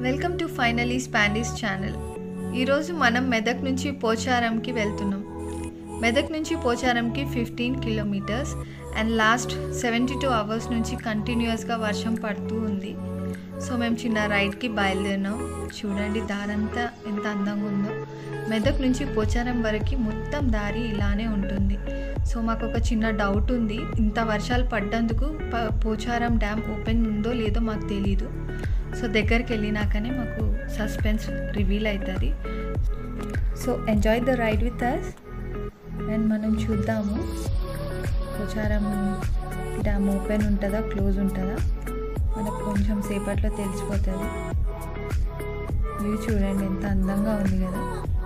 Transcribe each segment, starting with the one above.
Welcome to finally స్పాండిష్ channel ఈరోజు మనం మెదక్ నుంచి పోచారంకి వెళ్తున్నాం మెదక్ నుంచి పోచారంకి fifteen kilometers and last seventy two hours నుంచి కంటిన్యూస్గా వర్షం పడుతూ ఉంది సో మేము చిన్న రైడ్కి బయలుదేరినాం చూడండి దారంతా ఎంత అందంగా ఉందో మెదక్ నుంచి పోచారం వరకు మొత్తం దారి ఇలానే ఉంటుంది సో మాకు ఒక చిన్న డౌట్ ఉంది ఇంత వర్షాలు పడ్డందుకు ప- పోచారం డ్యామ్ ఓపెన్ ఉందో లేదో మాకు తెలీదు సో దగ్గరికి వెళ్ళినాకనే మాకు సస్పెన్స్ రివీల్ అవుతుంది so enjoy the ride with us and మనం చూద్దాము పోచారం డ్యామ్ ఓపెన్ ఉంటుందా క్లోజ్ ఉంటుందా మనకు కొంచెం సేపట్లో తెలిసిపోతుంది వ్యూ చూడండి ఎంత అందంగా ఉంది కదా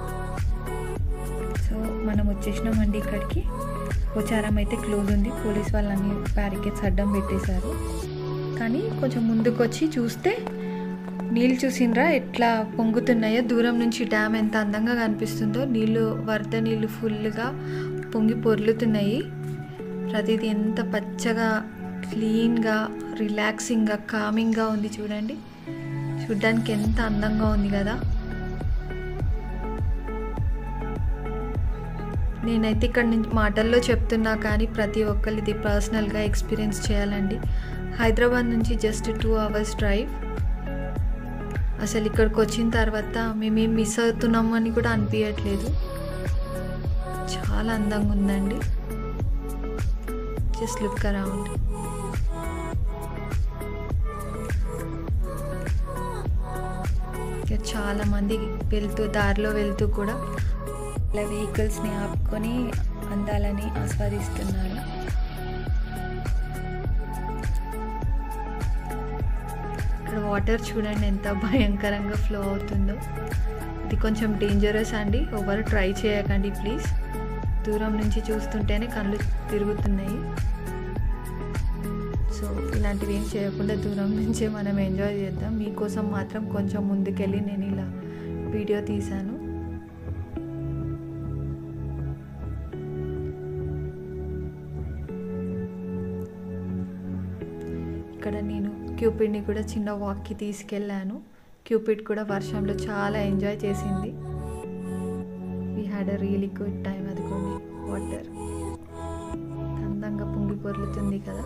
సో మనం వచ్చేసినామండి ఇక్కడికి పోచారం అయితే క్లోజ్ ఉంది పోలీస్ వాళ్ళని బ్యారికేడ్స్ అడ్డం పెట్టేశారు కానీ కొంచెం ముందుకు వచ్చి చూస్తే నీళ్ళు చూసిండ్రా ఎట్లా పొంగుతున్నాయో దూరం నుంచి డ్యామ్ ఎంత అందంగా కనిపిస్తుందో నీళ్ళు వరద నీళ్ళు ఫుల్గా పొంగి పొర్లుతున్నాయి ప్రతిదీ ఎంత పచ్చగా క్లీన్గా రిలాక్సింగ్గా కామింగ్గా ఉంది చూడండి చూడ్డానికి ఎంత అందంగా ఉంది కదా నేనైతే ఇక్కడ నుంచి మాటల్లో చెప్తున్నా కానీ ప్రతి ఒక్కరు ఇది పర్సనల్గా ఎక్స్పీరియన్స్ చేయాలండి హైదరాబాద్ నుంచి జస్ట్ టూ అవర్స్ డ్రైవ్ అసలు ఇక్కడికి వచ్చిన తర్వాత మేమేం మిస్ అవుతున్నాము అని కూడా అనిపించట్లేదు చాలా అందంగా ఉందండి జస్ట్ లుక్ అరౌండ్ ఇక చాలా మంది వెళ్తూ దారిలో వెళ్తూ కూడా ఇలా వెహికల్స్ని ఆపుకొని అందాలని ఆస్వాదిస్తున్నారు ఇక్కడ వాటర్ చూడండి ఎంత భయంకరంగా ఫ్లో అవుతుందో ఇది కొంచెం డేంజరస్ అండి ఎవరు ట్రై చేయకండి ప్లీజ్ దూరం నుంచి చూస్తుంటేనే కళ్ళు తిరుగుతున్నాయి సో ఇలాంటివి ఏం చేయకుండా దూరం నుంచే మనం ఎంజాయ్ చేద్దాం మీకోసం మాత్రం కొంచెం ముందుకెళ్ళి నేను ఇలా వీడియో తీశాను ఇక్కడ నేను క్యూపిడ్ని కూడా చిన్న వాక్కి తీసుకెళ్ళాను క్యూపిడ్ కూడా వర్షంలో చాలా ఎంజాయ్ చేసింది we had a really good time అదిగోండి వాటర్ అందంగా పొంగి పొర్లుతుంది కదా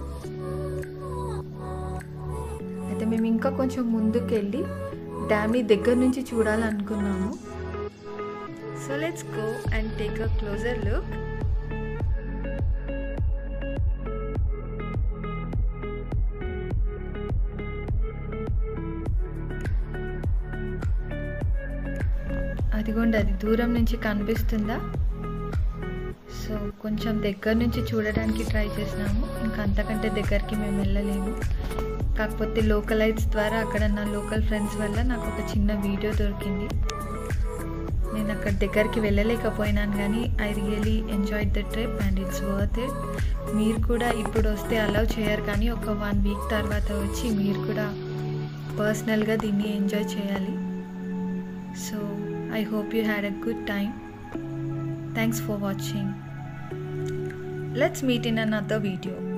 అయితే మేము ఇంకా కొంచెం ముందుకు వెళ్ళి డ్యామ్ని దగ్గర నుంచి చూడాలనుకున్నాము so let's go and take a closer look అదిగోండి అది దూరం నుంచి కనిపిస్తుందా సో కొంచెం దగ్గర నుంచి చూడడానికి ట్రై చేసినాము ఇంకా అంతకంటే దగ్గరికి మేము వెళ్ళలేము కాకపోతే లోకలైట్స్ ద్వారా అక్కడ నా లోకల్ ఫ్రెండ్స్ వల్ల నాకు ఒక చిన్న వీడియో దొరికింది నేను అక్కడ దగ్గరికి వెళ్ళలేకపోయినాను కానీ I really enjoy the trip and it's worth it మీరు కూడా ఇప్పుడు వస్తే అలౌ చేయరు కానీ ఒక వన్ వీక్ తర్వాత వచ్చి మీరు కూడా పర్సనల్గా దీన్ని ఎంజాయ్ చేయాలి so I hope you had a good time. Thanks for watching. Let's meet in another video.